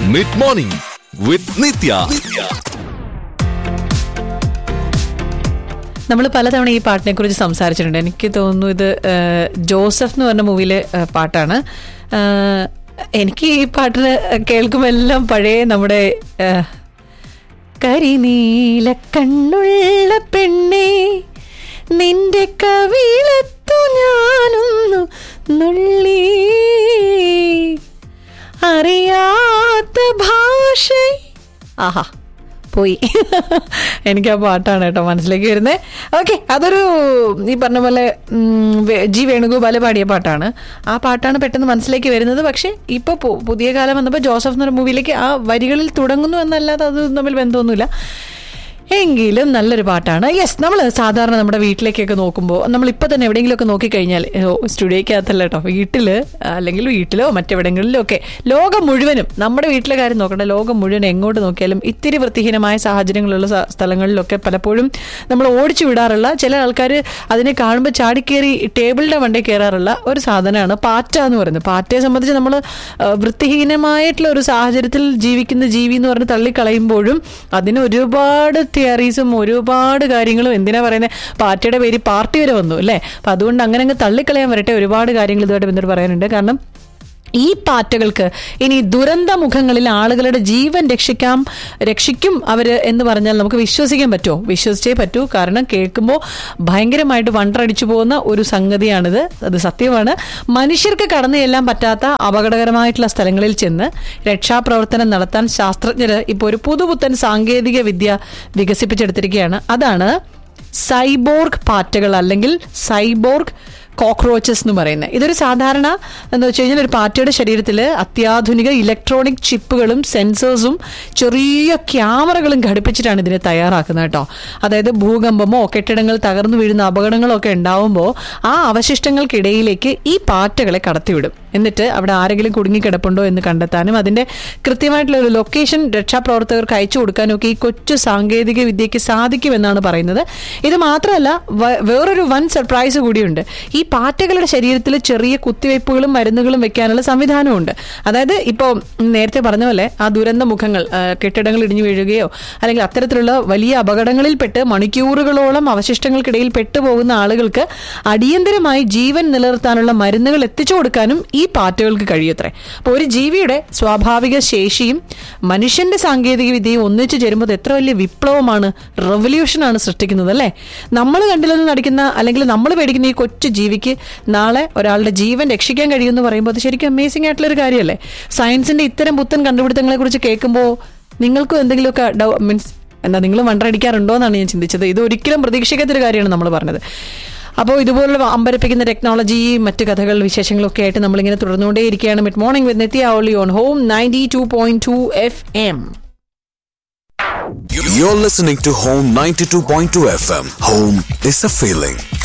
Mid morning with നിത്യ നമ്മൾ പലതവണ ഈ പാട്ടിനെ കുറിച്ച് സംസാരിച്ചിട്ടുണ്ട് എനിക്ക് തോന്നുന്നു ഇത് ആ, ജോസഫ് എന്ന് പറഞ്ഞ മൂവിയിലെ ആ, പാട്ടാണ് ആ, എനിക്ക് ഈ പാട്ടിന് കേൾക്കുമ്പോൾ എല്ലാം പഴയ നമ്മുടെ ആ, കരിനീല കണ്ണുള്ള പെണ്ണേ നിന്റെ കവിളത്തു ഞാനൊന്നു നുള്ളി അറിയാത്ത ഭാഷ ആഹാ പോയി എനിക്ക് ആ പാട്ടാണ് കേട്ടോ മനസ്സിലേക്ക് വരുന്നത് ഓക്കെ അതൊരു ഈ പറഞ്ഞ പോലെ ഉം, വേ- ജി വേണുഗോപാല് പാടിയ പാട്ടാണ് ആ പാട്ടാണ് പെട്ടെന്ന് മനസ്സിലേക്ക് വരുന്നത് പക്ഷേ ഇപ്പോൾ പുതിയ കാലം വന്നപ്പോൾ ജോസഫ് എന്നൊരു മൂവിയിലേക്ക് ആ വരികളിൽ തുടങ്ങുന്നു എന്നല്ലാതെ അത് തമ്മിൽ ബന്ധമൊന്നുമില്ല എങ്കിലും നല്ലൊരു പാട്ടാണ് യെസ് നമ്മൾ സാധാരണ നമ്മുടെ വീട്ടിലേക്കൊക്കെ നോക്കുമ്പോൾ നമ്മൾ ഇപ്പം തന്നെ എവിടെയെങ്കിലുമൊക്കെ നോക്കിക്കഴിഞ്ഞാൽ സ്റ്റുഡിയോയ്ക്കകത്തല്ല കേട്ടോ വീട്ടിൽ അല്ലെങ്കിൽ വീട്ടിലോ മറ്റെവിടെങ്ങളിലോ ഒക്കെ ലോകം മുഴുവനും നമ്മുടെ വീട്ടിലെ കാര്യം നോക്കണ്ട ലോകം മുഴുവൻ എങ്ങോട്ട് നോക്കിയാലും ഇത്തിരി വൃത്തിഹീനമായ സാഹചര്യങ്ങളുള്ള സ- സ്ഥലങ്ങളിലൊക്കെ പലപ്പോഴും നമ്മൾ ഓടിച്ചു വിടാറുള്ള ചില ആൾക്കാർ അതിനെ കാണുമ്പോൾ ചാടിക്കേറി ടേബിളിൻ്റെ വണ്ടി കയറാറുള്ള ഒരു സാധനമാണ് പാറ്റ എന്ന് പറയുന്നത് പാറ്റയെ സംബന്ധിച്ച് നമ്മൾ വൃത്തിഹീനമായിട്ടുള്ള ഒരു സാഹചര്യത്തിൽ ജീവിക്കുന്ന ജീവി എന്ന് പറഞ്ഞ് തള്ളിക്കളയുമ്പോഴും അതിന് ഒരുപാട് തിയറീസും ഒരുപാട് കാര്യങ്ങളും എന്തിനാ പറയുന്നത് പാർട്ടിയുടെ പേര് പാർട്ടി വരെ വന്നു അല്ലേ അപ്പം അതുകൊണ്ട് അങ്ങനെ അങ്ങ് തള്ളിക്കളയാൻ വരട്ടെ ഒരുപാട് കാര്യങ്ങൾ ഇതുമായിട്ട് ബന്ധപ്പെട്ട് പറയാനുണ്ട് കാരണം ഈ പാറ്റകൾക്ക് ഇനി ദുരന്ത മുഖങ്ങളിൽ ആളുകളുടെ ജീവൻ രക്ഷിക്കാം രക്ഷിക്കും അവര് എന്ന് പറഞ്ഞാൽ നമുക്ക് വിശ്വസിക്കാൻ പറ്റുമോ വിശ്വസിച്ചേ പറ്റൂ കാരണം കേൾക്കുമ്പോൾ ഭയങ്കരമായിട്ട് വണ്ടടിച്ചു പോകുന്ന ഒരു സംഗതിയാണിത് അത് സത്യമാണ് മനുഷ്യർക്ക് കടന്നു ചെല്ലാൻ പറ്റാത്ത അപകടകരമായിട്ടുള്ള സ്ഥലങ്ങളിൽ ചെന്ന് രക്ഷാപ്രവർത്തനം നടത്താൻ ശാസ്ത്രജ്ഞർ ഇപ്പോൾ ഒരു പുതുപുത്തൻ സാങ്കേതിക വിദ്യ വികസിപ്പിച്ചെടുത്തിരിക്കുകയാണ് അതാണ് സൈബോർഗ് പാറ്റകൾ അല്ലെങ്കിൽ സൈബോർഗ് കോക്രോച്ചസ് എന്ന് പറയുന്നത് ഇതൊരു സാധാരണ എന്താ വെച്ച് കഴിഞ്ഞാൽ ഒരു പാറ്റയുടെ ശരീരത്തിൽ അത്യാധുനിക ഇലക്ട്രോണിക് ചിപ്പുകളും സെൻസേഴ്സും ചെറിയ ക്യാമറകളും ഘടിപ്പിച്ചിട്ടാണ് ഇതിനെ തയ്യാറാക്കുന്നത് കേട്ടോ അതായത് ഭൂകമ്പമോ കെട്ടിടങ്ങൾ തകർന്നു വീഴുന്ന അപകടങ്ങളോ ഒക്കെ ഉണ്ടാവുമ്പോൾ ആ അവശിഷ്ടങ്ങൾക്കിടയിലേക്ക് ഈ പാറ്റകളെ കടത്തിവിടും എന്നിട്ട് അവിടെ ആരെങ്കിലും കുടുങ്ങിക്കിടപ്പുണ്ടോ എന്ന് കണ്ടെത്താനും അതിന്റെ കൃത്യമായിട്ടുള്ള ഒരു ലൊക്കേഷൻ രക്ഷാപ്രവർത്തകർക്ക് അയച്ചു കൊടുക്കാനും ഒക്കെ ഈ കൊച്ചു സാങ്കേതിക വിദ്യയ്ക്ക് സാധിക്കുമെന്നാണ് പറയുന്നത് ഇത് മാത്രമല്ല വ- വേറൊരു വൻ സർപ്രൈസ് കൂടിയുണ്ട് ഈ പാറ്റകളുടെ ശരീരത്തിൽ ചെറിയ കുത്തിവയ്പ്പുകളും മരുന്നുകളും വെക്കാനുള്ള സംവിധാനമുണ്ട് അതായത് ഇപ്പോൾ നേരത്തെ പറഞ്ഞ പോലെ ആ ദുരന്ത മുഖങ്ങൾ ആ, കെട്ടിടങ്ങൾ ഇടിഞ്ഞു വീഴുകയോ അല്ലെങ്കിൽ അത്തരത്തിലുള്ള വലിയ അപകടങ്ങളിൽപ്പെട്ട് മണിക്കൂറുകളോളം അവശിഷ്ടങ്ങൾക്കിടയിൽ പെട്ടുപോകുന്ന ആളുകൾക്ക് അടിയന്തരമായി ജീവൻ നിലനിർത്താനുള്ള മരുന്നുകൾ എത്തിച്ചു കൊടുക്കാനും ഈ പാറ്റകൾക്ക് കഴിയത്രേ അപ്പോൾ ഒരു ജീവിയുടെ സ്വാഭാവിക ശേഷിയും മനുഷ്യന്റെ സാങ്കേതിക വിദ്യയും ഒന്നിച്ചു ചേരുമ്പോൾ അത് എത്ര വലിയ വിപ്ലവമാണ് റെവല്യൂഷനാണ് സൃഷ്ടിക്കുന്നത് അല്ലേ നമ്മൾ കണ്ടില്ലെന്ന് നടിക്കുന്ന അല്ലെങ്കിൽ നമ്മൾ പേടിക്കുന്ന ഈ കൊച്ചു ജീവിക്ക് നാളെ ഒരാളുടെ ജീവൻ രക്ഷിക്കാൻ കഴിയുമെന്ന് പറയുമ്പോൾ അത് ശരിക്കും അമേസിംഗ് ആയിട്ടുള്ള ഒരു കാര്യമല്ലേ സയൻസിന്റെ ഇത്തരം പുത്തൻ കണ്ടുപിടുത്തങ്ങളെ കുറിച്ച് കേൾക്കുമ്പോൾ നിങ്ങൾക്കും എന്തെങ്കിലുമൊക്കെ ഡൗ മീൻസ് എന്താ നിങ്ങൾ വണ്ടടിക്കാറുണ്ടോ എന്നാണ് ഞാൻ ചിന്തിച്ചത് ഇത് ഒരിക്കലും പ്രതീക്ഷിക്കാത്തൊരു കാര്യമാണ് നമ്മൾ പറഞ്ഞത് അപ്പോൾ ഇതുപോലുള്ള അമ്പരപ്പിക്കുന്ന ടെക്നോളജി മറ്റു കഥകൾ വിശേഷങ്ങളൊക്കെ ആയിട്ട് നമ്മളിങ്ങനെ തുടർന്നുകൊണ്ടേയിരിക്കുകയാണ് mid morning with Nithya only on home ninety two point two F M You're listening to Home 92.2 FM. Home is a feeling.